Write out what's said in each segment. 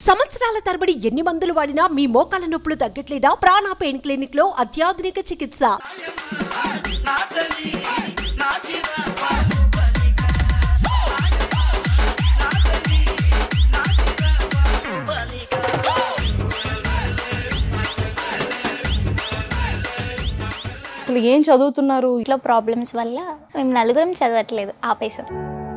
సంవత్సరాల తరబడి ఎన్ని మందులు వాడినా మీ మోకాల నొప్పులు తగ్గట్లేదా ప్రాణ పెయిన్ క్లినిక్ లో అత్యాధునిక చికిత్స అసలు ఏం చదువుతున్నారు ఇంట్లో ప్రాబ్లమ్స్ వల్ల మేము నలుగురం చదవట్లేదు ఆపేసాం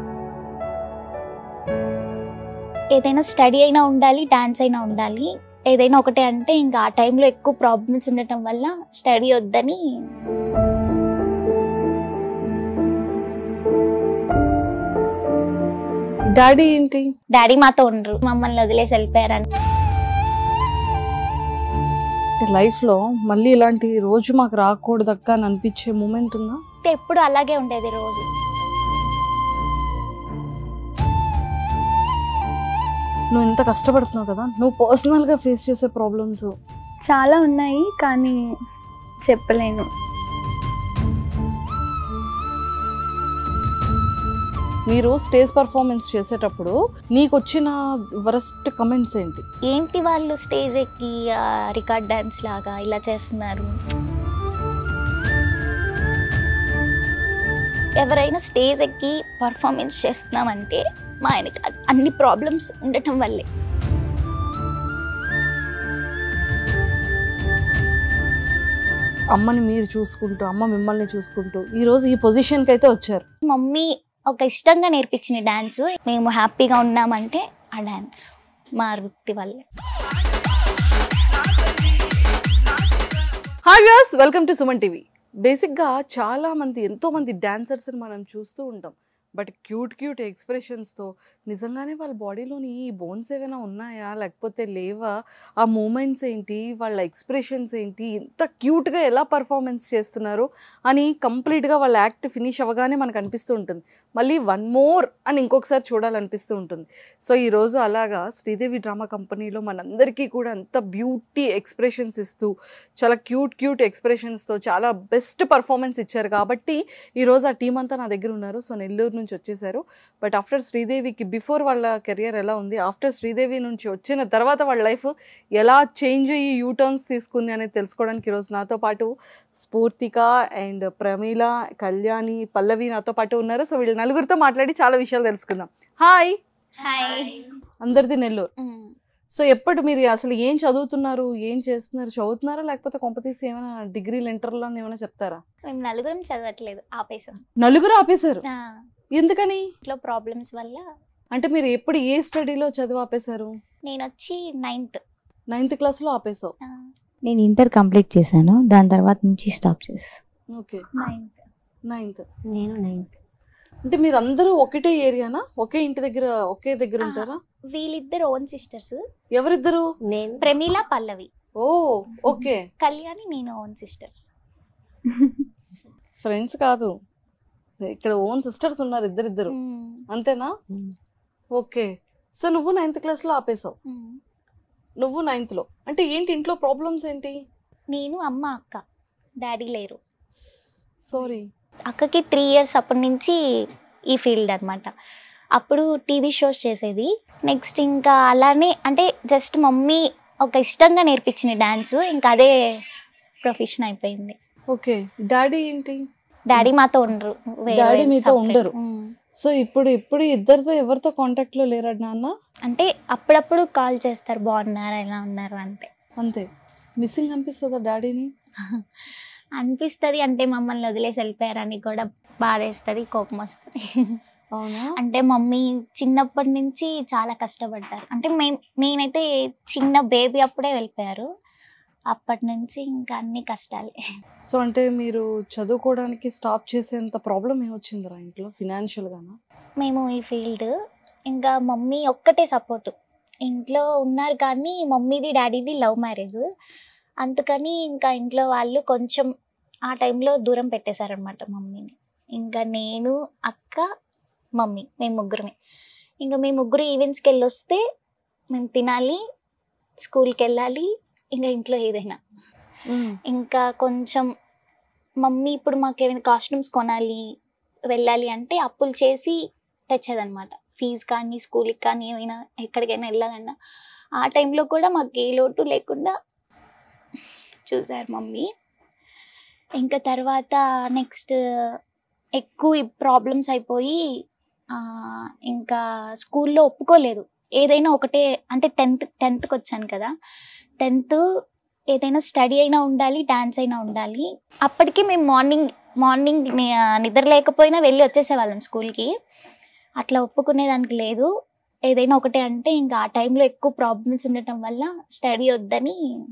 ఏదైనా స్టడీ అయినా ఉండాలి డాన్స్ అయినా ఉండాలి ఏదైనా ఒకటే అంటే ఇంకా ఆ టైంలో ఎక్కువ ప్రాబ్లమ్స్ ఉండటం వల్ల స్టడీ వద్దని డాడీ ఏంటి డాడీ మాతో ఉండరు మమ్మల్ని వదిలేసి వెళ్ళిపోయారని లైఫ్ లో మళ్ళీ ఇలాంటి రోజు మాకు రాకూడదు అక్క అని అనిపించే మూమెంట్ ఉందా అంటే ఎప్పుడు అలాగే ఉండేది రోజు నువ్వు ఎంత కష్టపడుతున్నావు కదా నువ్వు పర్సనల్ గా ఫేస్ చేసే ప్రాబ్లమ్స్ చాలా ఉన్నాయి కానీ చెప్పలేను మీరు స్టేజ్ పర్ఫార్మెన్స్ చేసేటప్పుడు నీకు వచ్చిన వరస్ట్ కమెంట్స్ ఏంటి ఏంటి వాళ్ళు స్టేజ్ ఎక్కి రికార్డ్ డాన్స్ లాగా ఇలా చేస్తున్నారు ఎవరైనా స్టేజ్ ఎక్కి పర్ఫార్మెన్స్ చేస్తున్నామంటే మా ఆయనకి అ- అన్ని ప్రాబ్లమ్స్ ఉండటం వల్లే అమ్మని మీరు చూసుకుంటూ అమ్మ మిమ్మల్ని చూసుకుంటూ ఈ రోజు ఈ పొజిషన్ కి అయితే వచ్చారు మమ్మీ ఒక ఇష్టంగా నేర్పించిన డాన్స్ మేము హ్యాపీగా ఉన్నామంటే ఆ డాన్స్ మా వృత్తి వల్లే hi views welcome to Suman TV బేసిక్గా చాలా మంది ఎంతో మంది డాన్సర్స్ని మనం చూస్తూ ఉంటాం బట్ క్యూట్ క్యూట్ ఎక్స్ప్రెషన్స్తో నిజంగానే వాళ్ళ బాడీలోని ఈ బోన్స్ ఏమైనా ఉన్నాయా లేకపోతే లేవా ఆ మూమెంట్స్ ఏంటి వాళ్ళ ఎక్స్ప్రెషన్స్ ఏంటి ఇంత క్యూట్గా ఎలా పర్ఫార్మెన్స్ చేస్తున్నారు అని కంప్లీట్గా వాళ్ళ యాక్ట్ ఫినిష్ అవ్వగానే మనకు అనిపిస్తూ ఉంటుంది మళ్ళీ వన్ మోర్ అని ఇంకొకసారి చూడాలనిపిస్తూ ఉంటుంది సో ఈరోజు అలాగా శ్రీదేవి డ్రామా కంపెనీలో మనందరికీ కూడా ఎంత బ్యూటీ ఎక్స్ప్రెషన్స్ ఇస్తూ చాలా క్యూట్ క్యూట్ ఎక్స్ప్రెషన్స్తో చాలా బెస్ట్ పర్ఫార్మెన్స్ ఇచ్చారు కాబట్టి ఈరోజు ఆ టీం అంతా నా దగ్గర ఉన్నారు సో నెల్లూరు నుంచి వచ్చేసారు బట్ ఆఫ్టర్ శ్రీదేవికి బిఫోర్ వాళ్ళ కెరియర్ ఎలా ఉంది ఆఫ్టర్ శ్రీదేవి నుంచి వచ్చిన తర్వాత వాళ్ళ లైఫ్ ఎలా చేంజ్ అయ్యి యూ టర్న్స్ తీసుకుంది అనేది తెలుసుకోవడానికి ఈరోజు నాతో పాటు స్ఫూర్తిక అండ్ ప్రమీల కళ్యాణి పల్లవి నాతో పాటు ఉన్నారు సో వీళ్ళు నలుగురితో మాట్లాడి చాలా విషయాలు తెలుసుకుందాం హాయ్ హాయ్ అందరిది నెల్లూరు సో ఎప్పుడు మీరు అసలు ఏం చదువుతున్నారు ఏం చేస్తున్నారు చదువుతున్నారా లేకపోతే కొంపతీసి ఏమైనా డిగ్రీలు ఇంటర్లో ఏమైనా చెప్తారా మేము నలుగురం చదవట్లేదు ఆపేసాం నలుగురు ఆపేశారు ఆ, ఎందుకని ఇంట్లో ప్రాబ్లమ్స్ వల్ల అంటే మీరు ఎప్పుడు ఏ స్టడీలో చదువు ఆపేశారు నేను వచ్చి నైన్త్ నైన్త్ క్లాస్లో ఆపేసావు నేను ఇంటర్ కంప్లీట్ చేశాను దాని తర్వాత నుంచి స్టాప్ చేసాను ఓకే నైన్త్ నైన్త్ నేను నైన్త్ అంటే మీరు అందరూ ఒకటే ఏరియానా ఒకే ఇంటి దగ్గర ఒకే దగ్గర ఆ. ఉంటారా వీళ్ళిద్దరు ఓన్ సిస్టర్స్ ఎవరిద్దరు నేను ప్రమీల పల్లవి ఓ ఓకే కళ్యాణి నేను ఓన్ సిస్టర్స్ ఫ్రెండ్స్ కాదు ఇక్కడ ఓన్ సిస్టర్స్ ఉన్నారు ఇద్దరిద్దరు అంతేనా ఓకే సో నువ్వు నైన్త్ క్లాస్లో ఆపేసావు నువ్వు నైన్త్లో అంటే ఏంటి ఇంట్లో ప్రాబ్లమ్స్ ఏంటి నేను అమ్మ అక్క డాడీ లేరు సారీ అక్కకి త్రీ ఇయర్స్ అప్పటి నుంచి ఈ ఫీల్డ్ అన్నమాట అప్పుడు టీవీ షోస్ చేసేది నెక్స్ట్ ఇంకా అలానే అంటే జస్ట్ మమ్మీ ఒక ఇష్టంగా నేర్పించిన డాన్స్ ఇంకా అదే ప్రొఫెషన్ అయిపోయింది ఓకే డాడీ ఏంటి డాడీ మాతో ఉండరు వేరే Daddy వేరే మీతో separate. ఉండరు. ఉమ్. సో ఇప్పుడు ఇప్పుడు ఇద్దరితో ఎవరితో కాంటాక్ట్ లో లేరా నాన్న అంటే అప్పుడప్పుడు కాల్ చేస్తారు బాగున్నారా ఎలా ఉన్నారు అంతే అంతే మిస్సింగ్ అనిపిస్తుందా డాడీని అనిపిస్తుంది అంటే మమ్మల్ని వదిలేసి వెళ్ళిపోయారని కూడా బాధేస్తుంది కోపం వస్తుంది అవునా అంటే మమ్మీ చిన్నప్పటి నుంచి చాలా కష్టపడ్డారు అంటే మేము నేనైతే చిన్న బేబీ అప్పుడే వెళ్ళిపోయారు అప్పటి నుంచి ఇంకా అన్ని కష్టాలే సో అంటే మీరు చదువుకోవడానికి స్టాప్ చేసేంత ప్రాబ్లం ఏమొచ్చిందిరా ఇంట్లో ఫినాన్షియల్ గానా మేము ఈ ఫీల్డ్ ఇంకా మమ్మీ ఒక్కటే సపోర్ట్ ఇంట్లో ఉన్నారు కానీ మమ్మీది డాడీది లవ్ మ్యారేజ్ అందుకని ఇంకా ఇంట్లో వాళ్ళు కొంచెం ఆ టైంలో దూరం పెట్టేశారనమాట మమ్మీని ఇంకా నేను అక్క మమ్మీ మేము ముగ్గురమే ఇంకా మేము ముగ్గురు ఈవెంట్స్కి వెళ్ళి వస్తే మేము తినాలి స్కూల్కి వెళ్ళాలి ఇంకా ఇంట్లో ఏదైనా ఇంకా కొంచెం మమ్మీ ఇప్పుడు మాకు ఏమైనా కాస్ట్యూమ్స్ కొనాలి వెళ్ళాలి అంటే అప్పులు చేసి తెచ్చేదన్నమాట ఫీజు కానీ స్కూల్కి కానీ ఏమైనా ఎక్కడికైనా వెళ్ళాలన్నా ఆ టైంలో కూడా మాకు ఏ లోటు లేకుండా చూసారు మమ్మీ ఇంకా తర్వాత నెక్స్ట్ ఎక్కువ ప్రాబ్లమ్స్ అయిపోయి ఆ, ఇంకా స్కూల్లో ఒప్పుకోలేదు ఏదైనా ఒకటే అంటే టెన్త్ టెన్త్కి వచ్చాను కదా టెన్త్ ఏదైనా స్టడీ అయినా ఉండాలి డాన్స్ అయినా ఉండాలి అప్పటికి మేము మార్నింగ్ మార్నింగ్ నిద్ర లేకపోయినా వెళ్ళి వచ్చేసేవాళ్ళం స్కూల్కి అట్లా ఒప్పుకునేదానికి లేదు ఏదైనా ఒకటే అంటే ఇంకా ఆ టైంలో ఎక్కువ ప్రాబ్లమ్స్ ఉండటం వల్ల స్టడీ వద్దని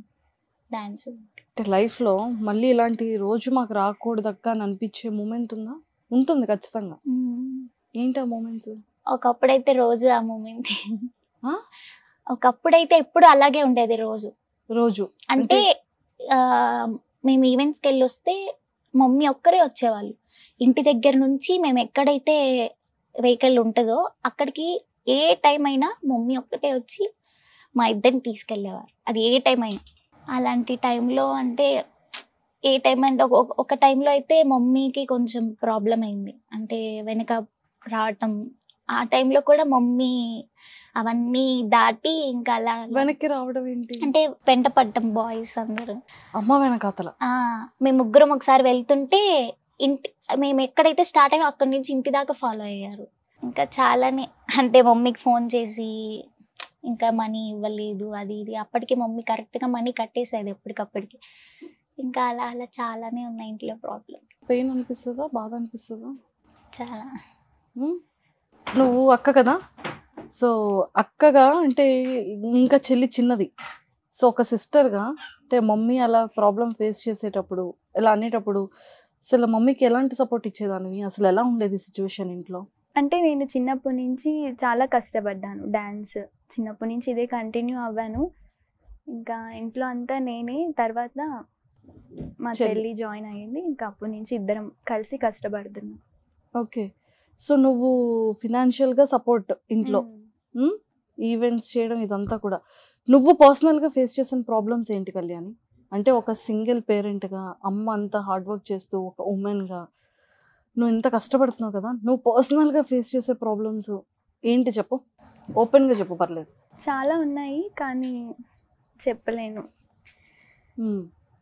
డాన్స్ అంటే లైఫ్లో మళ్ళీ ఇలాంటి రోజు మాకు రాకూడదక్క అని అనిపించే మూమెంట్ ఉందా ఉంటుంది ఖచ్చితంగా ఏంటి ఆ మూమెంట్స్ ఒకప్పుడైతే రోజు ఆ మూమెంట్ ఆ? ఒకప్పుడైతే ఎప్పుడు అలాగే ఉండేది రోజు రోజు అంటే ఆ, మేము ఈవెంట్స్కి వెళ్ళి వస్తే మమ్మీ ఒక్కరే వచ్చేవాళ్ళు ఇంటి దగ్గర నుంచి మేము ఎక్కడైతే వెహికల్ ఉంటుందో అక్కడికి ఏ టైం అయినా మమ్మీ ఒక్కటే వచ్చి మా ఇద్దరిని తీసుకెళ్ళేవారు అది ఏ టైం అయినా అలాంటి టైంలో అంటే ఏ టైం అంటే ఒక- ఒక టైంలో అయితే మమ్మీకి కొంచెం ప్రాబ్లం అయింది అంటే వెనక రావటం ఆ టైంలో కూడా మమ్మీ అవన్నీ దాటి ఇంకా అలా వెనక్కి రావడం ఏంటి అంటే వెంట పడ్డం బాయ్స్ అందరూ అమ్మ వెనకాతల ఆ మేము ముగ్గురం ఒకసారి వెళ్తుంటే ఇంటి మేము ఎక్కడైతే స్టార్ట్ అయ్యామో అక్కడి నుంచి ఇంటి దాకా ఫాలో అయ్యారు ఇంకా చాలానే అంటే మమ్మీకి ఫోన్ చేసి ఇంకా మనీ ఇవ్వలేదు అది ఇది అప్పటికి మమ్మీ కరెక్ట్గా మనీ కట్టేసేది ఎప్పటికప్పటికి ఇంకా అలా అలా చాలానే ఉన్నాయి ఇంట్లో ప్రాబ్లమ్ పెయిన్ అనిపిస్తుందా బాధ అనిపిస్తుందా చాలా ఉమ్? నువ్వు అక్క కదా సో అక్కగా అంటే ఇంకా చెల్లి చిన్నది సో ఒక సిస్టర్గా అంటే మమ్మీ అలా ప్రాబ్లం ఫేస్ చేసేటప్పుడు ఇలా అనేటప్పుడు అసలు మమ్మీకి ఎలాంటి సపోర్ట్ ఇచ్చేదానివి అసలు ఎలా ఉండేది సిచ్యువేషన్ ఇంట్లో అంటే నేను చిన్నప్పటి నుంచి చాలా కష్టపడ్డాను డ్యాన్స్ చిన్నప్పటి నుంచి ఇదే కంటిన్యూ అవ్వాను ఇంకా ఇంట్లో అంతా నేనే తర్వాత మా చెల్లి. చెల్లి జాయిన్ అయ్యింది ఇంకా అప్పటి నుంచి ఇద్దరం కలిసి కష్టపడుతున్నాం ఓకే సో నువ్వు ఫినాన్షియల్గా సపోర్ట్ ఇంట్లో ఈవెంట్స్ చేయడం ఇదంతా కూడా నువ్వు పర్సనల్గా ఫేస్ చేసిన ప్రాబ్లమ్స్ ఏంటి కళ్యాణి అంటే ఒక సింగిల్ పేరెంట్గా అమ్మ అంత హార్డ్ వర్క్ చేస్తూ ఒక ఉమెన్గా నువ్వు ఇంత కష్టపడుతున్నావు కదా నువ్వు పర్సనల్గా ఫేస్ చేసే ప్రాబ్లమ్స్ ఏంటి చెప్పు ఓపెన్గా చెప్పు పర్లేదు చాలా ఉన్నాయి కానీ చెప్పలేను మ్మ్.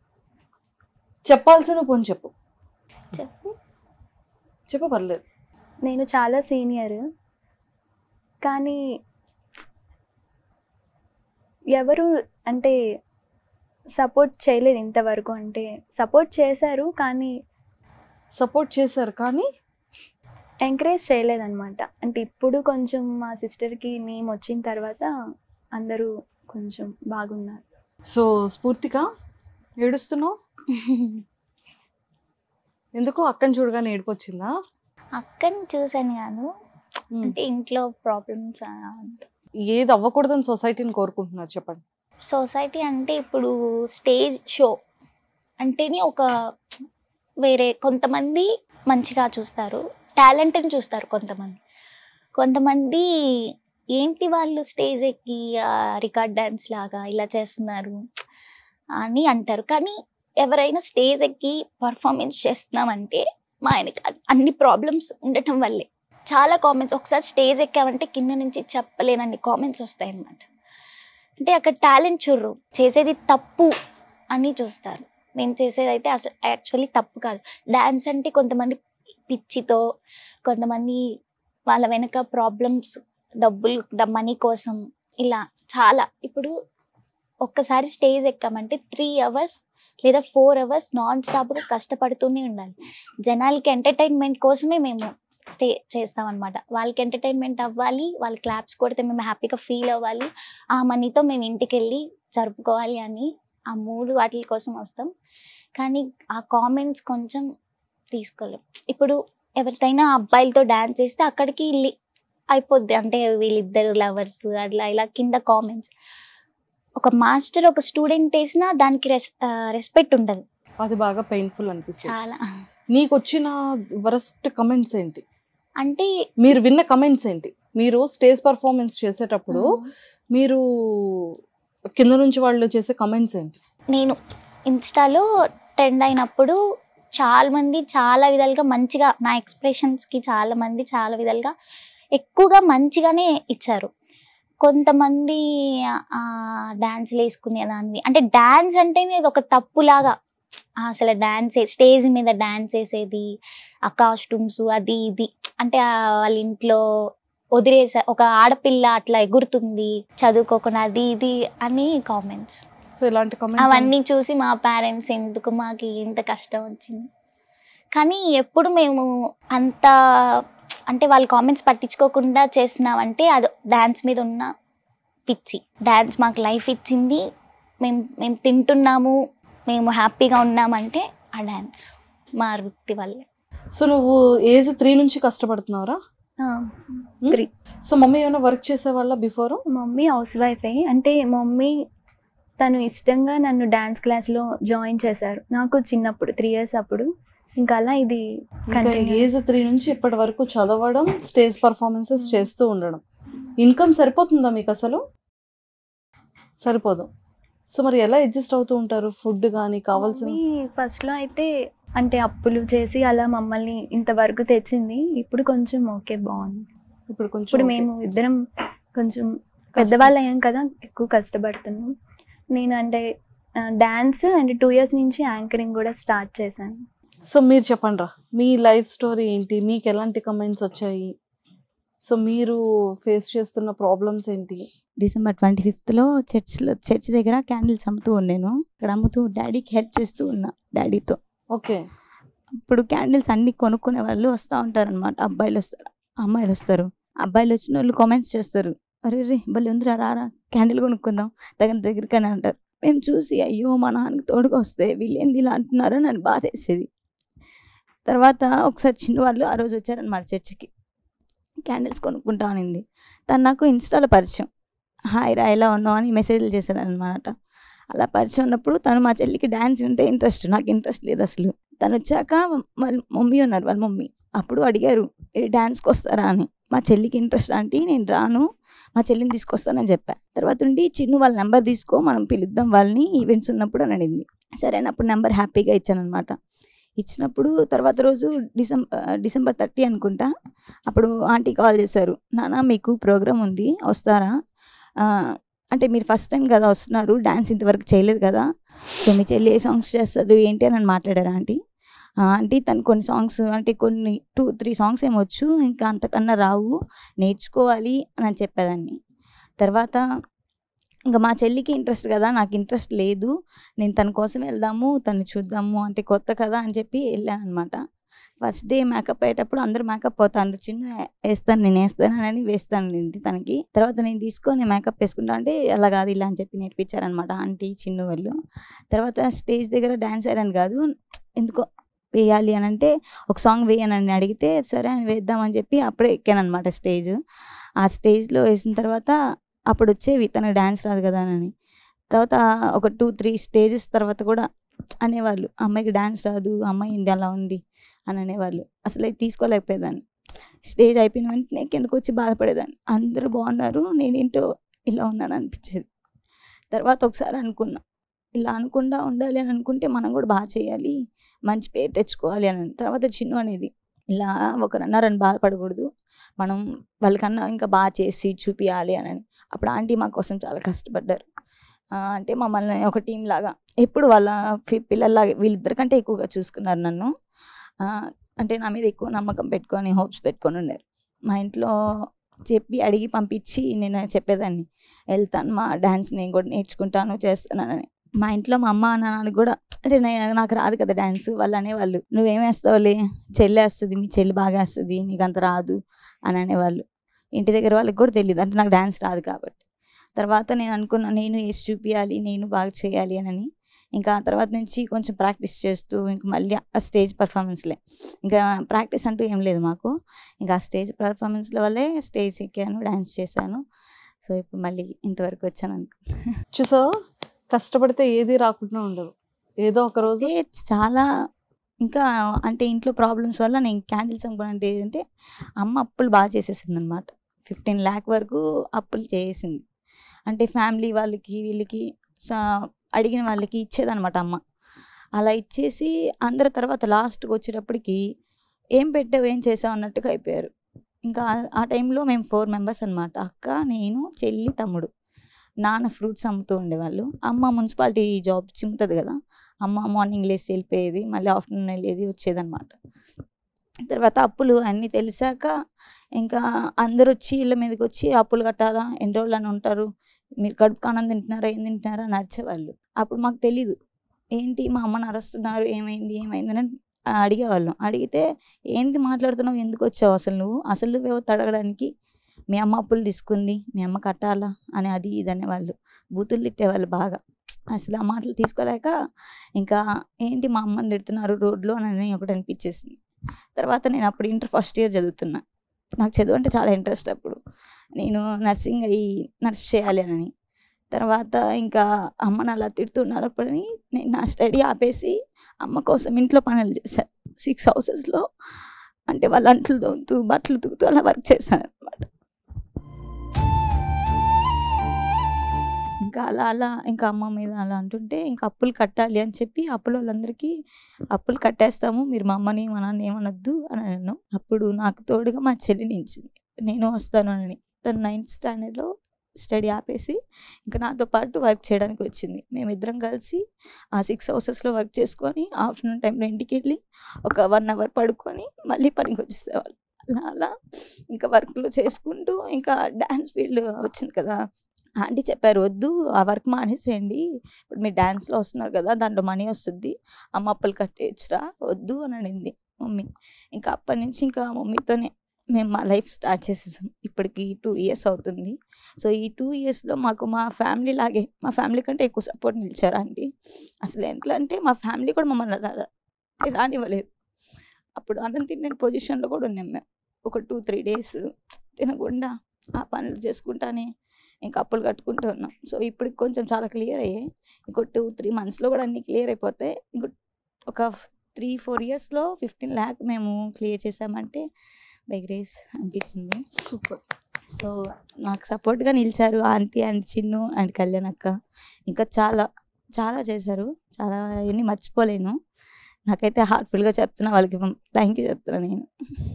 చెప్పాల్సిన పోని చెప్పు చెప్పు చెప్పు పర్లేదు నేను చాలా సీనియర్ కానీ ఎవరు అంటే సపోర్ట్ చేయలేదు ఇంతవరకు అంటే సపోర్ట్ చేశారు కానీ సపోర్ట్ చేశారు కానీ ఎంకరేజ్ చేయలేదన్నమాట అంటే ఇప్పుడు కొంచెం మా సిస్టర్కి నేమ్ వచ్చిన తర్వాత అందరూ కొంచెం బాగున్నారు సో స్ఫూర్తిగా ఏడుస్తున్నావు ఎందుకు అక్కని చూడగానే ఏడుపు వచ్చిందా అక్కని చూసాను కాదు మ్మ్. అంటే ఇంట్లో ప్రాబ్లమ్స్ ఏది అవ్వకూడదని సొసైటీని కోరుకుంటున్నారు చెప్పండి సొసైటీ అంటే ఇప్పుడు స్టేజ్ షో అంటేనే ఒక వేరే కొంతమంది మంచిగా చూస్తారు టాలెంట్ని చూస్తారు కొంతమంది కొంతమంది ఏంటి వాళ్ళు స్టేజ్ ఎక్కి రికార్డ్ డ్యాన్స్ లాగా ఇలా చేస్తున్నారు అని అంటారు కానీ ఎవరైనా స్టేజ్ ఎక్కి పర్ఫార్మెన్స్ చేస్తున్నామంటే మా ఆయనకి అన్ని ప్రాబ్లమ్స్ ఉండటం వల్లే చాలా కామెంట్స్ ఒకసారి స్టేజ్ ఎక్కామంటే కింద నుంచి చెప్పలేనన్ని కామెంట్స్ వస్తాయి అన్నమాట అంటే అక్కడ టాలెంట్ చూడరు చేసేది తప్పు అని చూస్తారు మేము చేసేది అయితే అసలు యాక్చువల్లీ తప్పు కాదు డ్యాన్స్ అంటే కొంతమంది పిచ్చితో కొంతమంది వాళ్ళ వెనక ప్రాబ్లమ్స్ డబ్బులు మనీ కోసం ఇలా చాలా ఇప్పుడు ఒక్కసారి స్టేజ్ ఎక్కామంటే త్రీ అవర్స్ లేదా ఫోర్ అవర్స్ నాన్ స్టాప్గా కష్టపడుతూనే ఉండాలి జనాలకి ఎంటర్టైన్మెంట్ కోసమే మేము స్టే చేస్తాం అనమాట వాళ్ళకి ఎంటర్టైన్మెంట్ అవ్వాలి వాళ్ళు క్లాప్స్ కొడితే మేము హ్యాపీగా ఫీల్ అవ్వాలి ఆ మనీతో మేము ఇంటికి వెళ్ళి జరుపుకోవాలి అని ఆ మూడు వాటి కోసం వస్తాం కానీ ఆ కామెంట్స్ కొంచెం తీసుకోలేం ఇప్పుడు ఎవరితైనా అబ్బాయిలతో డాన్స్ చేస్తే అక్కడికి లి- అయిపోద్ది అంటే వీళ్ళిద్దరు లవర్స్ అట్లా ఇలా కింద కామెంట్స్ ఒక మాస్టర్ ఒక స్టూడెంట్ వేసినా దానికి రెస్ రెస్పెక్ట్ ఉండదు అది బాగా పెయిన్ఫుల్ అనిపిస్తుంది చాలా నీకు వచ్చిన వరస్ట్ కమెంట్స్ ఏంటి అంటే మీరు విన్న కమెంట్స్ ఏంటి మీరు స్టేజ్ పర్ఫార్మెన్స్ చేసేటప్పుడు మీరు కింద నుంచి వాళ్ళు చేసే కమెంట్స్ ఏంటి నేను ఇన్స్టాలో ట్రెండ్ అయినప్పుడు చాలా మంది చాలా విధాలుగా మంచిగా నా ఎక్స్ప్రెషన్స్కి చాలా మంది చాలా విధాలుగా ఎక్కువగా మంచిగానే ఇచ్చారు కొంతమంది డాన్స్లు వేసుకునేదాన్ని అంటే డాన్స్ అంటేనే ఇది ఒక తప్పులాగా ఆ, అసలు డాన్స్ స్టేజ్ మీద డాన్స్ వేసేది ఆ కాస్ట్యూమ్స్ అది ఇది అంటే ఆ వాళ్ళ ఇంట్లో వదిలేసా ఒక ఆడపిల్ల అట్లా ఎగురుతుంది చదువుకోకుండా అది ఇది అని కామెంట్స్ సో ఇలాంటి కామెంట్స్ అవన్నీ చూసి మా పేరెంట్స్ ఎందుకు మాకు ఇంత కష్టం వచ్చింది కానీ ఎప్పుడు మేము అంత అంటే వాళ్ళ కామెంట్స్ పట్టించుకోకుండా చేస్తున్నామంటే అది డ్యాన్స్ మీద ఉన్న పిచ్చి డ్యాన్స్ మాకు లైఫ్ ఇచ్చింది మేము మేము తింటున్నాము మేము హ్యాపీగా ఉన్నామంటే ఆ డ్యాన్స్ మా వృత్తి వల్లే సో నువ్వు ఏజ్ త్రీ నుంచి కష్టపడుతున్నావురా త్రీ సో మమ్మీ ఏమైనా వర్క్ చేసేవాళ్ళ బిఫోర్ మమ్మీ హౌస్ వైఫే అంటే మమ్మీ తను ఇష్టంగా నన్ను డ్యాన్స్ క్లాస్లో జాయిన్ చేశారు నాకు చిన్నప్పుడు త్రీ ఇయర్స్ అప్పుడు ఇంకా అలా ఇది ఇంకా continue. ఏజ్ త్రీ నుంచి ఇప్పటి వరకు చదవడం స్టేజ్ పర్ఫార్మెన్సెస్ చేస్తూ ఉండడం ఇన్కమ్ సరిపోతుందా మీకు అసలు సరిపోదు సో మరి ఎలా అడ్జస్ట్ అవుతూ ఉంటారు ఫుడ్ కానీ కావాల్సిన మమ్మీ ఫస్ట్లో అయితే అంటే అప్పులు చేసి అలా మమ్మల్ని ఇంతవరకు తెచ్చింది ఇప్పుడు కొంచెం ఓకే బాగుంది ఇప్పుడు కొంచెం ఇప్పుడు okay. మేము ఇద్దరం కొంచెం పెద్దవాళ్ళు అయ్యాం కదా ఎక్కువ కష్టపడుతున్నాం నేను అంటే డ్యాన్స్ అండ్ టూ ఇయర్స్ నుంచి యాంకరింగ్ కూడా స్టార్ట్ చేశాను సో మీరు చెప్పండి రా మీ లైఫ్ స్టోరీ ఏంటి మీకు ఎలాంటి కమెంట్స్ వచ్చాయి సో మీరు ఫేస్ చేస్తున్న ప్రాబ్లమ్స్ ఏంటి డిసెంబర్ ట్వంటీ ఫిఫ్త్లో చర్చ్లో చర్చ్ దగ్గర క్యాండిల్స్ అమ్ముతూ ఉన్నాను ఇక్కడ అమ్ముతూ డాడీకి హెల్ప్ చేస్తూ ఉన్నా డాడీతో ఓకే ఇప్పుడు క్యాండిల్స్ అన్ని కొనుక్కునే వాళ్ళు వస్తూ ఉంటారు అనమాట అబ్బాయిలు వస్తారు అమ్మాయిలు వస్తారు అబ్బాయిలు వచ్చిన వాళ్ళు కామెంట్స్ చేస్తారు అరే రే భలే ఉందిరా రారా క్యాండిల్ కొనుక్కుందాం దగ్గర దగ్గరికని అంటారు మేము చూసి అయ్యో మా నాన్నకి తోడుగా వస్తే వీళ్ళు ఏంది ఇలా అంటున్నారో నన్ను బాధేసేది తర్వాత ఒకసారి చిన్న వాళ్ళు ఆ రోజు వచ్చారనమాట చర్చికి క్యాండిల్స్ కొనుక్కుంటా అనింది తను నాకు ఇన్స్టాలో పరిచయం హాయ్ రా ఎలా ఉన్నావు అని మెసేజ్లు చేసేది అనమాట అలా పరిచయం ఉన్నప్పుడు తను మా చెల్లికి డ్యాన్స్ ఉంటే ఇంట్రెస్ట్ నాకు ఇంట్రెస్ట్ లేదు అసలు తను వచ్చాక వాళ్ళ మమ్మీ ఉన్నారు వాళ్ళ మమ్మీ అప్పుడు అడిగారు "ఏ డాన్స్కి వస్తారా అని మా చెల్లికి ఇంట్రెస్ట్ ఆంటీ నేను రాను మా చెల్లిని తీసుకొస్తానని చెప్పా తర్వాత ఉండి చిన్ను వాళ్ళ నెంబర్ తీసుకో మనం పిలుద్దాం వాళ్ళని ఈవెంట్స్ ఉన్నప్పుడు అని అడిగింది సరే అని అప్పుడు నెంబర్ హ్యాపీగా ఇచ్చాను అనమాట ఇచ్చినప్పుడు తర్వాత రోజు డిసెంబర్ డిసెంబర్ థర్టీ అనుకుంటా అప్పుడు ఆంటీ కాల్ చేశారు నాన్న మీకు ప్రోగ్రామ్ ఉంది వస్తారా ఆ, అంటే మీరు ఫస్ట్ టైం కదా వస్తున్నారు డ్యాన్స్ ఇంతవరకు చేయలేదు కదా సో మీ చెల్లి ఏ సాంగ్స్ చేస్తుంది ఏంటి అని నన్ను మాట్లాడారు ఆంటీ ఆ, ఆంటీ తను కొన్ని సాంగ్స్ అంటే కొన్ని టూ త్రీ సాంగ్స్ ఏమొచ్చు ఇంకా అంతకన్నా రావు నేర్చుకోవాలి అని అని చెప్పేదాన్ని తర్వాత ఇంకా మా చెల్లికి ఇంట్రెస్ట్ కదా నాకు ఇంట్రెస్ట్ లేదు నేను తన కోసం వెళ్దాము తను చూద్దాము అంటే కొత్త కదా అని చెప్పి వెళ్ళాను అనమాట ఫస్ట్ డే మేకప్ అయ్యేటప్పుడు అందరూ మేకప్ అవుతాను చిన్న వేస్తాను నేను వేస్తాను అని వేస్తాను నేను తనకి తర్వాత నేను తీసుకొని మేకప్ వేసుకుంటా అంటే అలా కాదు ఇలా అని చెప్పి నేర్పించారనమాట ఆంటీ చిన్న వాళ్ళు తర్వాత స్టేజ్ దగ్గర డ్యాన్స్ వేయడానికి కాదు ఎందుకో వేయాలి అని అంటే ఒక సాంగ్ వేయనని అడిగితే సరే అని వేద్దామని చెప్పి అప్పుడే ఎక్కాను అనమాట స్టేజ్ ఆ స్టేజ్లో వేసిన తర్వాత అప్పుడు వచ్చేవి తనకు డ్యాన్స్ రాదు కదా అని తర్వాత ఒక టూ త్రీ స్టేజెస్ తర్వాత కూడా అనేవాళ్ళు అమ్మాయికి డ్యాన్స్ రాదు అమ్మాయి ఇంది అలా ఉంది అని అనేవాళ్ళు అసలు అది తీసుకోలేకపోయేదాన్ని స్టేజ్ అయిపోయిన వెంటనే కిందకు వచ్చి బాధపడేదాన్ని అందరూ బాగున్నారు నేనేంటో ఇలా ఉన్నాను అనిపించేది తర్వాత ఒకసారి అనుకున్నా ఇలా అనుకుండా ఉండాలి అని అనుకుంటే మనం కూడా బాగా చేయాలి మంచి పేరు తెచ్చుకోవాలి అని తర్వాత చిన్ను అనేది ఇలా ఒకరు అన్నారని బాధపడకూడదు మనం వాళ్ళకన్నా ఇంకా బాగా చేసి చూపించాలి అని అప్పుడు ఆంటీ మా కోసం చాలా కష్టపడ్డారు ఆ, అంటే మమ్మల్ని ఒక టీం లాగా ఎప్పుడు వాళ్ళ పి- పిల్లల్లాగా వీళ్ళిద్దరికంటే ఎక్కువగా చూసుకున్నారు నన్ను ఆ, అంటే నా మీద ఎక్కువ నమ్మకం పెట్టుకొని హోప్స్ పెట్టుకొని ఉన్నారు మా ఇంట్లో చెప్పి అడిగి పంపించి నేను చెప్పేదాన్ని వెళ్తాను మా డ్యాన్స్ నేను కూడా నేర్చుకుంటాను చేస్తానని మా ఇంట్లో మా అమ్మ నాన్నకి కూడా అంటే నేను నాకు రాదు కదా డ్యాన్స్ వాళ్ళు అనేవాళ్ళు నువ్వేం వేస్తావులే చెల్లి వేస్తుంది మీ చెల్లి బాగా వేస్తుంది నీకు అంత రాదు అని అనేవాళ్ళు ఇంటి దగ్గర వాళ్ళకి కూడా తెలియదు అంటే నాకు డ్యాన్స్ రాదు కాబట్టి తర్వాత నేను అనుకున్నా నేను వేసి చూపించాలి నేను బాగా చేయాలి అని ఇంకా ఆ తర్వాత నుంచి కొంచెం ప్రాక్టీస్ చేస్తూ ఇంకా మళ్ళీ ఆ స్టేజ్ పర్ఫార్మెన్స్లే ఇంకా ప్రాక్టీస్ అంటూ ఏం లేదు మాకు ఇంకా ఆ స్టేజ్ పర్ఫార్మెన్స్ల వల్లే స్టేజ్ ఎక్కాను డ్యాన్స్ చేశాను సో ఇప్పుడు మళ్ళీ ఇంతవరకు వచ్చాను అనుకో చూసావా కష్టపడితే ఏది రాకుండా ఉండదు ఏదో ఒక రోజు అదే చాలా ఇంకా అంటే ఇంట్లో ప్రాబ్లమ్స్ వల్ల నేను క్యాండిల్స్ అమ్ముకోవాలంటే ఏంటంటే అమ్మ అప్పులు బాగా చేసేసింది అనమాట ఫిఫ్టీన్ ల్యాక్ వరకు అప్పులు చేసింది అంటే ఫ్యామిలీ వాళ్ళకి వీళ్ళకి సా- అడిగిన వాళ్ళకి ఇచ్చేదనమాట అమ్మ అలా ఇచ్చేసి అందరి తర్వాత లాస్ట్కి వచ్చేటప్పటికి ఏం పెట్టావు ఏం చేసావు అన్నట్టుగా అయిపోయారు ఇంకా ఆ- ఆ టైంలో మేము ఫోర్ మెంబర్స్ అనమాట అక్క నేను చెల్లి తమ్ముడు నాన్న ఫ్రూట్స్ అమ్ముతూ ఉండేవాళ్ళు అమ్మ మున్సిపాలిటీ జాబ్ చిమ్ముతుంది కదా అమ్మ మార్నింగ్ లేసి వెళ్ళిపోయేది మళ్ళీ ఆఫ్టర్నూన్ వెళ్ళేది వచ్చేదన్నమాట తర్వాత అప్పులు అన్నీ తెలిసాక ఇంకా అందరూ వచ్చి ఇళ్ళ మీదకి వచ్చి అప్పులు కట్టాలా ఎన్ని రోజులు అని ఉంటారు మీరు కడుపు కానం తింటున్నారా ఏం తింటున్నారా అని అరిచేవాళ్ళు అప్పుడు మాకు తెలీదు ఏంటి మా అమ్మని అరుస్తున్నారు ఏమైంది ఏమైంది అని అడిగేవాళ్ళం అడిగితే ఏంది మాట్లాడుతున్నావు ఎందుకు వచ్చావు అసలు నువ్వు అసలు నువ్వేవో తడగడానికి మీ అమ్మ అప్పులు తీసుకుంది మీ అమ్మ కట్టాలా అని అది ఇది అనేవాళ్ళు బూతులు తిట్టేవాళ్ళు బాగా అసలు ఆ మాటలు తీసుకోలేక ఇంకా ఏంటి మా అమ్మని తిడుతున్నారు రోడ్లో అని ఒకటి అనిపించేసింది తర్వాత నేను అప్పుడు ఇంటర్ ఫస్ట్ ఇయర్ చదువుతున్నా నాకు చదువు అంటే చాలా ఇంట్రెస్ట్ అప్పుడు నేను నర్సింగ్ అయ్యి నర్స్ చేయాలి అని తర్వాత ఇంకా అమ్మని అలా తిడుతున్నప్పటిని నేను నా స్టడీ ఆపేసి అమ్మ కోసం ఇంట్లో పనులు చేశాను సిక్స్ హౌసెస్లో అంటే వాళ్ళ అంట్లు తోముతూ బట్టలు ఉతుకుతూ అలా వర్క్ చేశాను అనమాట ఇంకా అలా అలా ఇంకా అమ్మ మీద అలా అంటుంటే ఇంకా అప్పులు కట్టాలి అని చెప్పి అప్పుల వాళ్ళందరికీ అప్పులు కట్టేస్తాము మీరు మా అమ్మని మా నాన్న ఏమనొద్దు అని అన్నాను అప్పుడు నాకు తోడుగా మా చెల్లి నించింది నేను వస్తాను అని తను నైన్త్ స్టాండర్డ్లో స్టడీ ఆపేసి ఇంకా నాతో పాటు వర్క్ చేయడానికి వచ్చింది మేమిద్దరం కలిసి ఆ సిక్స్ హౌసెస్లో వర్క్ చేసుకొని ఆఫ్టర్నూన్ టైంలో ఇంటికి వెళ్ళి ఒక వన్ అవర్ పడుకొని మళ్ళీ పనికి వచ్చేసేవాళ్ళు అలా అలా ఇంకా వర్క్లు చేసుకుంటూ ఇంకా డ్యాన్స్ ఫీల్డ్ వచ్చింది కదా ఆంటీ చెప్పారు వద్దు ఆ వర్క్ మానేసేయండి ఇప్పుడు మీరు డ్యాన్స్లో వస్తున్నారు కదా దాంట్లో మనీ వస్తుంది అమ్మ అప్పులు కట్టేయచ్చురా వద్దు అని అనింది మమ్మీ ఇంకా అప్పటి నుంచి ఇంకా మమ్మీతోనే మేము మా లైఫ్ స్టార్ట్ చేసేసాం ఇప్పటికి టూ ఇయర్స్ అవుతుంది సో ఈ టూ ఇయర్స్లో మాకు మా ఫ్యామిలీ లాగే మా ఫ్యామిలీ కంటే ఎక్కువ సపోర్ట్ నిలిచారు ఆంటీ అసలు ఎట్లా అంటే మా ఫ్యామిలీ కూడా మమ్మల్ని రా- రానివ్వలేదు అప్పుడు అన్నం తినలేని పొజిషన్లో కూడా ఉన్నాం మేము ఒక టూ త్రీ డేస్ తినకుండా ఆ పనులు చేసుకుంటానే ఇంకా అప్పులు కట్టుకుంటూ ఉన్నాం సో ఇప్పుడు కొంచెం చాలా క్లియర్ అయ్యాయి ఇంకో టూ త్రీ మంత్స్లో కూడా అన్నీ క్లియర్ అయిపోతాయి ఇంకో ఒక త్రీ ఫోర్ ఇయర్స్లో ఫిఫ్టీన్ ల్యాక్ మేము క్లియర్ చేసామంటే బై గ్రేస్ అనిపించింది సూపర్ సో నాకు సపోర్ట్గా నిలిచారు aunty and Chinnu and Kalyan అక్క ఇంకా చాలా చాలా చేశారు చాలా అవన్నీ మర్చిపోలేను నాకైతే హార్ట్ఫుల్గా చెప్తున్నా వాళ్ళకి థ్యాంక్ యూ చెప్తున్నా నేను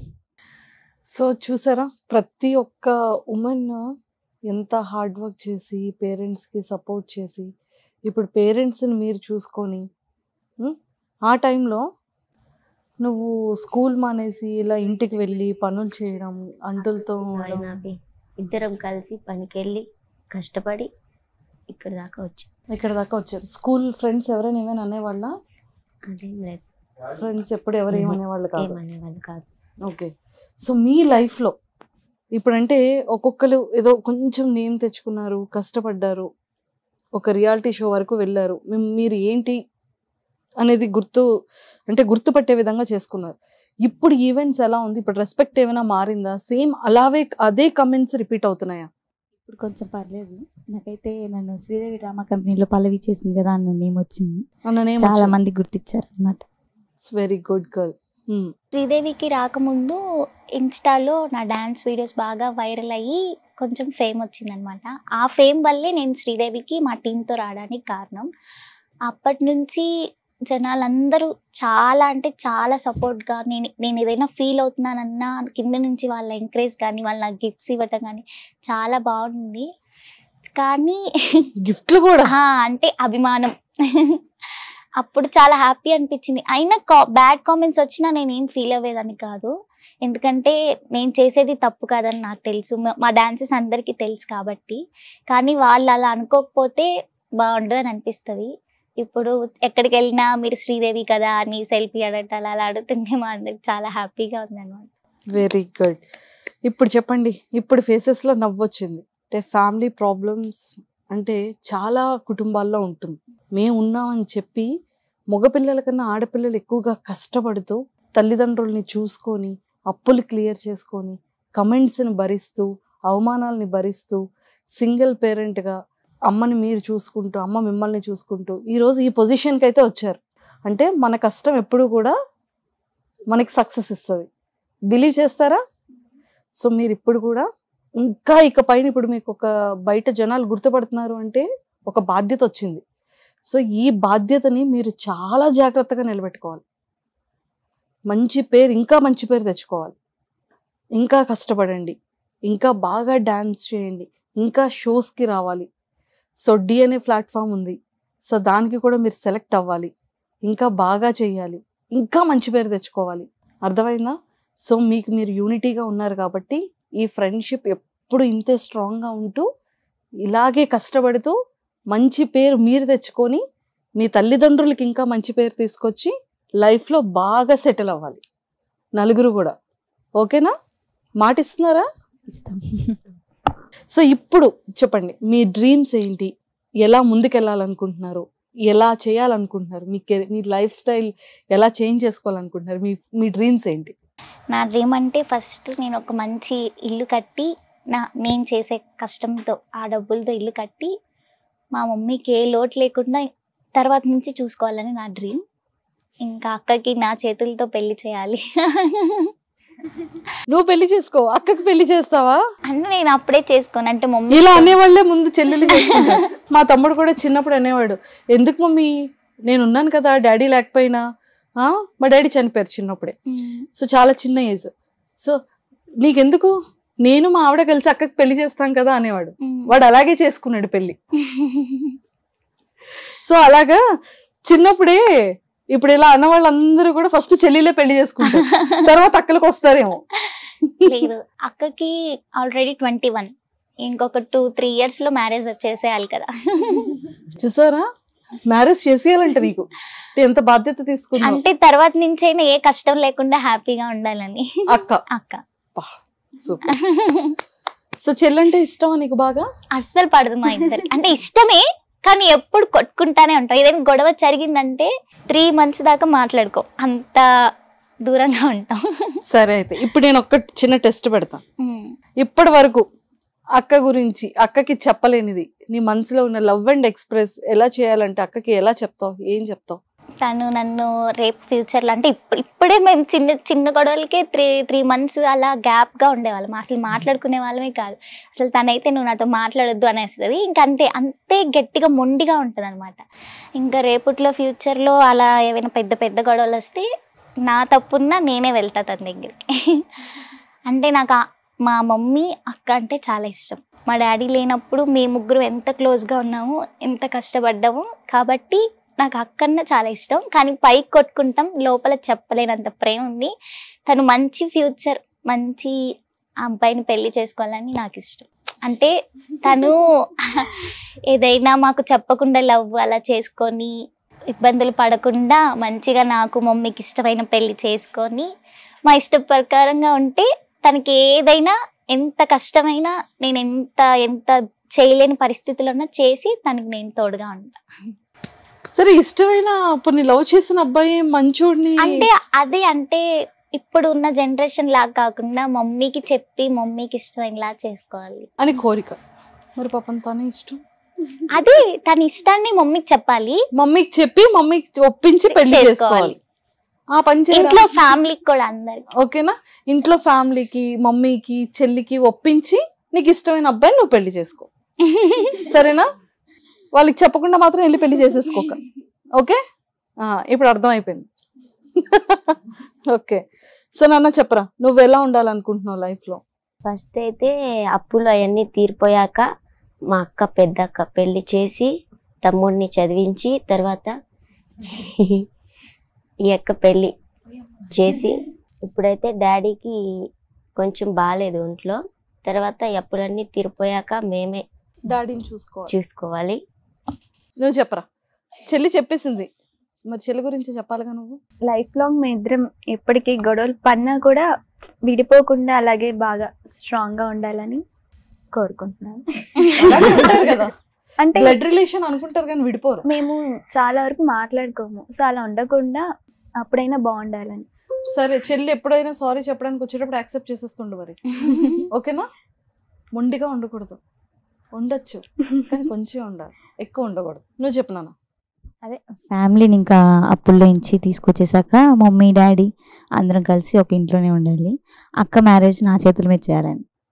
సో చూసారా ప్రతి ఒక్క ఉమెన్ ఎంత హార్డ్ వర్క్ చేసి పేరెంట్స్కి సపోర్ట్ చేసి ఇప్పుడు పేరెంట్స్ని మీరు చూసుకొని ఉం, ఆ టైంలో నువ్వు స్కూల్ మానేసి ఇలా ఇంటికి వెళ్ళి పనులు చేయడం అంటులతో జాయిన్ అవ్వి ఇద్దరం కలిసి పనికెళ్ళి కష్టపడి ఇక్కడ దాకా వచ్చాం ఇక్కడ దాకా వచ్చారు స్కూల్ ఫ్రెండ్స్ ఎవరైనా ఏమైనా అనేవాళ్ళ అదేం లేదు ఫ్రెండ్స్ ఎప్పుడు ఎవరు ఏమనేవాళ్ళు కాదు ఏమనేవాళ్ళు కాదు ఓకే సో మీ లైఫ్లో ఇప్పుడంటే ఒక్కొక్కరు ఏదో కొంచెం నేమ్ తెచ్చుకున్నారు కష్టపడ్డారు ఒక రియాలిటీ షో వరకు వెళ్ళారు మీ- మీరు ఏంటి అనేది గుర్తు అంటే గుర్తుపట్టే విధంగా చేసుకున్నారు ఇప్పుడు ఈవెంట్స్ ఎలా ఉంది ఇప్పుడు రెస్పెక్ట్ ఏమైనా మారిందా సేమ్ అలాగే అదే కమెంట్స్ రిపీట్ అవుతున్నాయా ఇప్పుడు కొంచెం పర్లేదు నాకైతే నన్ను శ్రీదేవి డ్రామా కంపెనీలో పల్లవి చేసింది కదా అన్న నేమ్ వచ్చింది అన్న నేమ్ చాలా మంది గుర్తించారు అనమాట ఇట్స్ వెరీ గుడ్ గర్ల్ శ్రీదేవికి రాకముందు ఇన్స్టాలో నా డ్యాన్స్ వీడియోస్ బాగా వైరల్ అయ్యి కొంచెం ఫేమ్ వచ్చిందనమాట ఆ ఫేమ్ వల్లే నేను శ్రీదేవికి మా టీంతో రావడానికి కారణం అప్పటి నుంచి జనాలందరూ చాలా అంటే చాలా సపోర్ట్గా నేను నేను ఏదైనా ఫీల్ అవుతున్నానన్నా కింద నుంచి వాళ్ళ ఎంకరేజ్ కానీ వాళ్ళ నాకు గిఫ్ట్స్ ఇవ్వటం కానీ చాలా బాగుంది కానీ గిఫ్ట్లు కూడా ఆ, అంటే అభిమానం అప్పుడు చాలా హ్యాపీ అనిపించింది అయినా బ్యాడ్ కామెంట్స్ వచ్చినా నేను ఏం ఫీల్ అవ్వేదని కాదు ఎందుకంటే నేను చేసేది తప్పు కాదని నాకు తెలుసు మా- మా డాన్సెస్ అందరికీ తెలుసు కాబట్టి కానీ వాళ్ళు అలా అనుకోకపోతే బాగుండదు అని అనిపిస్తుంది ఇప్పుడు ఎక్కడికి వెళ్ళినా మీరు శ్రీదేవి కదా అని సెల్ఫీ అడగటాలు అలా అడుగుతుంటే మా అందరికి చాలా హ్యాపీగా ఉంది అనమాట వెరీ గుడ్ ఇప్పుడు చెప్పండి ఇప్పుడు ఫేసెస్ లో నవ్వొచ్చింది అంటే ఫ్యామిలీ ప్రాబ్లమ్స్ అంటే చాలా కుటుంబాల్లో ఉంటుంది మేము ఉన్నామని చెప్పి మగపిల్లల కన్నా ఆడపిల్లలు ఎక్కువగా కష్టపడుతూ తల్లిదండ్రుల్ని చూసుకొని అప్పులు క్లియర్ చేసుకొని కమెంట్స్ని భరిస్తూ అవమానాలని భరిస్తూ సింగిల్ పేరెంట్గా అమ్మని మీరు చూసుకుంటూ అమ్మ మిమ్మల్ని చూసుకుంటూ ఈరోజు ఈ పొజిషన్కి అయితే వచ్చారు అంటే మన కష్టం ఎప్పుడు కూడా మనకి సక్సెస్ ఇస్తుంది బిలీవ్ చేస్తారా సో మీరు ఇప్పుడు కూడా ఇంకా ఇక పైన ఇప్పుడు మీకు ఒక బయట జనాలు గుర్తుపడుతున్నారు అంటే ఒక బాధ్యత వచ్చింది సో ఈ బాధ్యతని మీరు చాలా జాగ్రత్తగా నిలబెట్టుకోవాలి మంచి పేరు ఇంకా మంచి పేరు తెచ్చుకోవాలి ఇంకా కష్టపడండి ఇంకా బాగా డ్యాన్స్ చేయండి ఇంకా షోస్కి రావాలి సో డి అనే ప్లాట్ఫామ్ ఉంది సో దానికి కూడా మీరు సెలెక్ట్ అవ్వాలి ఇంకా బాగా చేయాలి ఇంకా మంచి పేరు తెచ్చుకోవాలి అర్థమైందా సో మీకు మీరు యూనిటీగా ఉన్నారు కాబట్టి ఈ ఫ్రెండ్షిప్ ఎప్పుడు ఇంతే స్ట్రాంగ్గా ఉంటూ ఇలాగే కష్టపడుతూ మంచి పేరు మీరు తెచ్చుకొని మీ తల్లిదండ్రులకి ఇంకా మంచి పేరు తీసుకొచ్చి లైఫ్లో బాగా సెటిల్ అవ్వాలి నలుగురు కూడా ఓకేనా మాట ఇస్తున్నారా ఇస్తాం సో ఇప్పుడు చెప్పండి మీ డ్రీమ్స్ ఏంటి ఎలా ముందుకెళ్ళాలనుకుంటున్నారు ఎలా చేయాలనుకుంటున్నారు మీ కె- మీ లైఫ్ స్టైల్ ఎలా చేంజ్ చేసుకోవాలనుకుంటున్నారు మీ మీ డ్రీమ్స్ ఏంటి నా డ్రీమ్ అంటే ఫస్ట్ నేను ఒక మంచి ఇల్లు కట్టి నా నేను చేసే కష్టంతో ఆ డబ్బులతో ఇల్లు కట్టి మా మమ్మీకి ఏ లోటు లేకుండా తర్వాత నుంచి చూసుకోవాలని నా డ్రీమ్ ఇంకా అక్కకి నా చేతులతో పెళ్లి చేయాలి నువ్వు పెళ్లి చేసుకో అక్కకి పెళ్లి చేస్తావా అంటే నేను అప్పుడే చేసుకోను అంటే మమ్మీ ఇలా అనేవాళ్ళే ముందు చెల్లెలు చేసుకుంటారు మా తమ్ముడు కూడా చిన్నప్పుడు అనేవాడు ఎందుకు మమ్మీ నేను ఉన్నాను కదా డాడీ లేకపోయినా ఆ, మా డాడీ చనిపోయారు చిన్నప్పుడే మ్మ్. సో చాలా చిన్న ఏజ్ సో నీకెందుకు నేను మా ఆవిడ కలిసి అక్కకి పెళ్లి చేస్తాం కదా అనేవాడు మ్మ్. వాడు అలాగే చేసుకున్నాడు పెళ్లి సో అలాగా చిన్నప్పుడే ఇప్పుడు ఇలా అన్న వాళ్ళందరూ కూడా ఫస్ట్ చెల్లిలే పెళ్లి చేసుకుంటారు తర్వాత అక్కలకు వస్తారేమో లేదు అక్కకి ఆల్రెడీ ట్వంటీ వన్ ఇంకొక టూ త్రీ ఇయర్స్ లో మ్యారేజ్ వచ్చేసేయాలి కదా చూసారా మ్యారేజ్ చేసేయాలంట నీకు ఎంత బాధ్యత తీసుకున్నావు అంటే తర్వాత నుంచైనా ఏ కష్టం లేకుండా హ్యాపీగా ఉండాలని అక్క అక్క సూపర్ సో చెల్లంటే ఇష్టమా నీకు బాగా అస్సలు పడదు మా ఇద్దరు అంటే ఇష్టమే కానీ ఎప్పుడు కొట్టుకుంటానే ఉంటాం ఏదైనా గొడవ జరిగిందంటే త్రీ మంత్స్ దాకా మాట్లాడుకో అంత దూరంగా ఉంటాం సరే అయితే ఇప్పుడు నేను ఒక్క చిన్న టెస్ట్ పెడతాను ఉమ్. ఇప్పటి వరకు అక్క గురించి అక్కకి చెప్పలేనిది నీ మనసులో ఉన్న లవ్ అండ్ ఎక్స్ప్రెస్ ఎలా చేయాలంటే అక్కకి ఎలా చెప్తావు ఏం చెప్తావు తను నన్ను రేపు ఫ్యూచర్లో అంటే ఇప్పుడు ఇప్పుడే మేము చిన్న చిన్న గొడవలకే త్రీ త్రీ మంత్స్ అలా గ్యాప్గా ఉండేవాళ్ళం అసలు మాట్లాడుకునే వాళ్ళమే కాదు అసలు తనైతే నువ్వు నాతో మాట్లాడొద్దు అనేస్తుంది ఇంకా అంతే అంతే గట్టిగా మొండిగా ఉంటుంది అనమాట ఇంకా రేపట్లో ఫ్యూచర్లో అలా ఏమైనా పెద్ద పెద్ద గొడవలు వస్తే నా తప్పున్నా నేనే వెళ్తా తన దగ్గరికి అంటే నాకు ఆ- మా మమ్మీ అక్క అంటే చాలా ఇష్టం మా డాడీ లేనప్పుడు మీ ముగ్గురు ఎంత క్లోజ్గా ఉన్నామో ఎంత కష్టపడ్డాము కాబట్టి నాకు అక్కన్న చాలా ఇష్టం కానీ పైకి కొట్టుకుంటాం లోపల చెప్పలేనంత ప్రేమ ఉంది తను మంచి ఫ్యూచర్ మంచి అబ్బాయిని పెళ్లి చేసుకోవాలని నాకు ఇష్టం అంటే తను ఏదైనా మాకు చెప్పకుండా లవ్ అలా చేసుకొని ఇబ్బందులు పడకుండా మంచిగా నాకు మమ్మీకి ఇష్టమైన పెళ్లి చేసుకొని మా ఇష్ట ప్రకారంగా ఉంటే తనకి ఏదైనా ఎంత కష్టమైనా నేను ఎంత ఎంత చేయలేని పరిస్థితుల్లో ఉన్నా చేసి తనకి నేను తోడుగా ఉంటా సరే ఇష్టమైన ఇప్పుడు నీ లవ్ చేసిన అబ్బాయి మంచోడిని అంటే అదే అంటే ఇప్పుడు ఉన్న జనరేషన్ లాగా కాకుండా మమ్మీకి చెప్పి మమ్మీకి ఇష్టమైనలా చేసుకోవాలి అని కోరిక మరి పాపం తనే ఇష్టం అది తన ఇష్టాన్ని మమ్మీకి చెప్పాలి మమ్మీకి చెప్పి మమ్మీకి ఒప్పించి పెళ్లి చేసుకోవాలి. చేసుకోవాలి ఆ పని చేయరా? ఇంట్లో ఫ్యామిలీకి కూడా అందరికి ఓకేనా ఇంట్లో ఫ్యామిలీకి మమ్మీకి చెల్లికి ఒప్పించి నీకు ఇష్టమైన అబ్బాయిని నువ్వు పెళ్లి చేసుకో సరేనా వాళ్ళకి చెప్పకుండా మాత్రం వెళ్ళి పెళ్లి చేసేసుకోక ఓకే ఆ, ఇప్పుడు అర్థమైపోయింది ఓకే సో నాన్న చెప్పరా నువ్వు ఎలా ఉండాలనుకుంటున్నావు లైఫ్ లో ఫస్ట్ అయితే అప్పులు అవన్నీ తీరిపోయాక మా అక్క పెద్ద అక్క పెళ్లి చేసి తమ్ముడిని చదివించి తర్వాత ఈ అక్క పెళ్లి చేసి ఇప్పుడైతే డాడీకి కొంచెం బాగాలేదు ఒంట్లో తర్వాత ఈ అప్పులన్నీ తీరిపోయాక మేమే డాడీని చూసుకోవాలి చూసుకోవాలి నువ్వు చెప్పరా చెల్లి చెప్పేసింది మరి చెల్లి గురించి చెప్పాలిగా నువ్వు లైఫ్ లాంగ్ మీ ఇద్దరం ఎప్పటికీ గొడవలు పడినా కూడా విడిపోకుండా అలాగే బాగా స్ట్రాంగ్ గా ఉండాలని కోరుకుంటున్నాను అలాగే ఉంటారు కదా అంటే బ్లడ్ రిలేషన్ అనుకుంటారు కానీ విడిపోరు మేము చాలా వరకు మాట్లాడుకోము సో అలా ఉండకుండా అప్పుడైనా బాగుండాలని సరే చెల్లి ఎప్పుడైనా సారీ చెప్పడానికి వచ్చేటప్పుడు యాక్సెప్ట్ చేసేస్తుండు మరి ఓకేనా మొండిగా ఉండకూడదు ఉండొచ్చు కానీ కొంచెం ఉండాలి ఎక్కువ ఉండకూడదు నువ్వు చెప్పు నాన్న ఫ్యామిలీని ఇంకా అప్పుల్లో నుంచి తీసుకొచ్చేసాక మమ్మీ డాడీ అందరం కలిసి ఒక ఇంట్లోనే ఉండాలి అక్క మ్యారేజ్ నా చేతుల మీద చేయాలని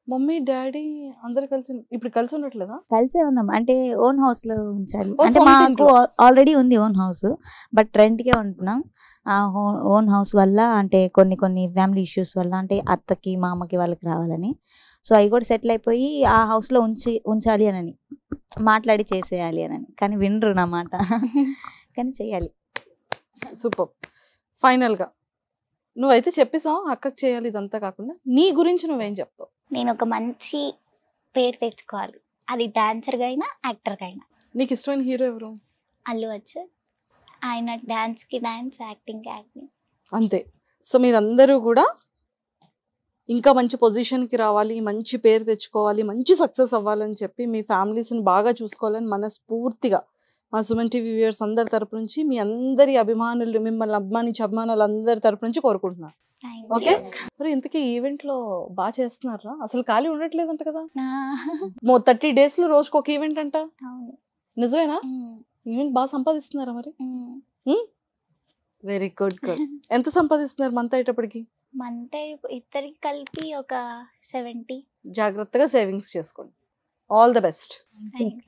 మమ్మీ డాడీ అందరు కలిసి ఇప్పుడు కలిసి ఉండట్లేదా కలిసే ఉన్నాం అంటే ఓన్ హౌస్ లో ఉంచాలి ఓ, అంటే సొంత మాకు ఇంట్లో. ఆల్రెడీ ఉంది ఓన్ హౌస్ బట్ రెంట్ కే ఉంటున్నాం ఆ ఓన్ హౌస్ వల్ల అంటే కొన్ని కొన్ని ఫ్యామిలీ ఇష్యూస్ వల్ల అంటే అత్తకి మామకి వాళ్ళకి రావాలని సో అవి కూడా సెటిల్ అయిపోయి ఆ house లో ఉంచి ఉంచాలి అని మాట్లాడి చేసేయాలి అని కానీ వినరు నా మాట కానీ చేయాలి సూపర్ ఫైనల్గా నువ్వైతే చెప్పేసావు అక్కకి చేయాలి ఇదంతా కాకుండా నీ గురించి నువ్వేం చెప్తావు నేను ఒక మంచి పేరు తెచ్చుకోవాలి అది డాన్సర్గా అయినా యాక్టర్గా అయినా నీకు ఇష్టమైన హీరో ఎవరు అల్లు వచ్చు ఆయన డాన్స్కి డాన్స్ యాక్టింగ్కి యాక్టింగ్ అంతే సో మీరందరూ కూడా ఇంకా మంచి పొజిషన్కి రావాలి మంచి పేరు తెచ్చుకోవాలి మంచి సక్సెస్ అవ్వాలని చెప్పి మీ ఫ్యామిలీస్ని బాగా చూసుకోవాలని మనస్ఫూర్తిగా మా సుమన్ టీవీ వ్యూవర్స్ అందరి తరపు నుంచి మీ అందరి అభిమానులు మిమ్మల్ని అభిమానించే అభిమానులు అందరి తరపు నుంచి కోరుకుంటున్నాను ఓకే మరి ఇంతకీ ఈవెంట్లో బాగా చేస్తున్నారా అసలు ఖాళీ ఉండట్లేదంట కదా థర్టీ డేస్లో రోజుకి ఒక ఈవెంట్ అంట అవును నిజమేనా ఉమ్, ఈవెంట్ బాగా సంపాదిస్తున్నారా మరి ఉమ్. వెరీ గుడ్ గుడ్ ఎంత సంపాదిస్తున్నారు మంత్ అయ్యేటప్పటికి మంత్ ఇద్దరికి కలిపి ఒక సెవెంటీ జాగ్రత్తగా సేవింగ్స్ చేసుకోండి ఆల్ ద బెస్ట్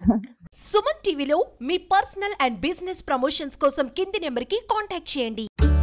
సుమన్ టీవీలో మీ పర్సనల్ అండ్ బిజినెస్ ప్రమోషన్స్ కోసం కింది నెంబర్కి కాంటాక్ట్ చేయండి